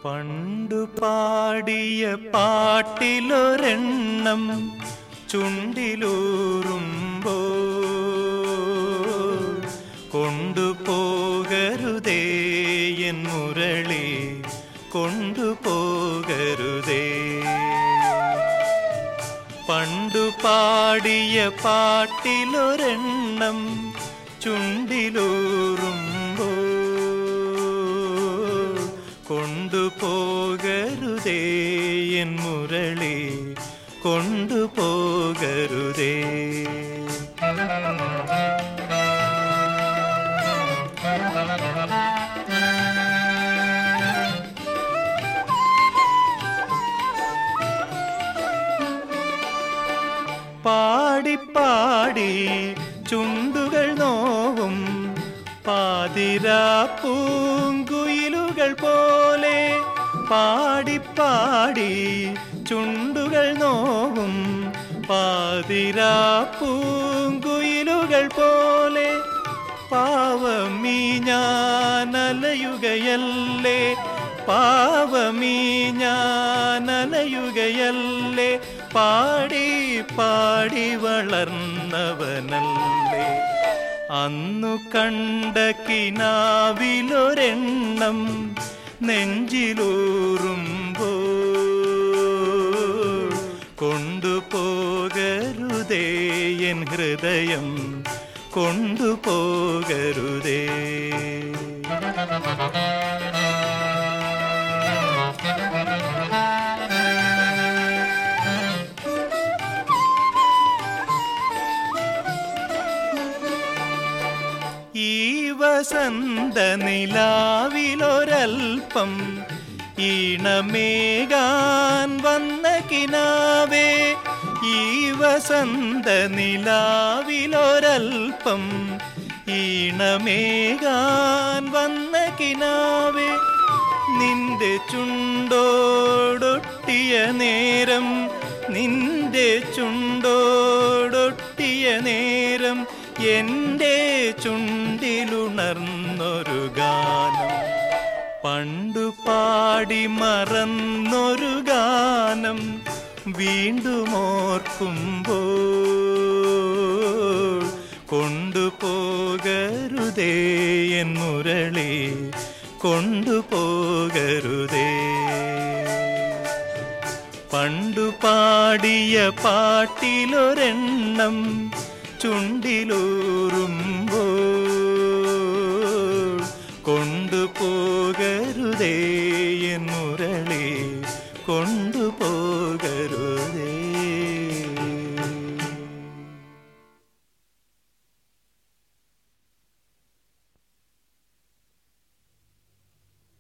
പണ്ടു പാടിയ പാട്ടിലൊരെണ്ണം ചുണ്ടിലൂറുമ്പോ കൊണ്ടുപോകരുതേ എൻ മുരളി കൊണ്ടുപോകരുതേ പണ്ടു പാടിയ പാട്ടിലൊരെണ്ണം ചുണ്ടിലൂറുമ്പോ കൊണ്ടുപോകരുതേ എൻ മുരളി കൊണ്ടുപോകരുതേ പാടി പാടി ചുണ്ടുകൾ നോവും പാതിരാ പൂങ്കുയിലുകൾ പോലെ പാടി പാടി ചുണ്ടുകൾ നോവും പാതിരാ പൂങ്കുയിലുകൾ പോലെ പാവമീ ഞാനലയുകയല്ലേ പാവമീ ഞാനലയുകയല്ലേ പാടി പാടി വളർന്നവനല്ലേ അന്നു കണ്ട കിനാവിലൊരെണ്ണം നെഞ്ചിലൂറുമ്പോ കൊണ്ടുപോകരുതേ എൻ ഹൃദയം കൊണ്ടുപോകരുതേ ഈ വസന്ത നിലാവിലൊരൽപ്പം ഈണമേകാൻ വന്ന കിനാവേ ഈ വസന്ത നിലാവിലൊരൽപ്പം ഈണമേകാൻ വന്ന കിനാവേ നിന്റെ ചുണ്ടോടൊട്ടിയ നേരം നിന്റെ ചുണ്ടോടൊട്ടിയ നേരം എൻ്റെ ചുണ്ടിലുണർന്നൊരു ഗാനം പണ്ടു പാടി മറന്നൊരു ഗാനം വീണ്ടും ഓർക്കുമ്പോൾ കൊണ്ടുപോകരുതേ എൻ മുരളി കൊണ്ടുപോകരുതേ പണ്ടു പാടിയ പാട്ടിലൊരെണ്ണം ചുണ്ടിലൂറുമ്പോൾ കൊണ്ടുപോകരുതേ എൻ മുരളി കൊണ്ടു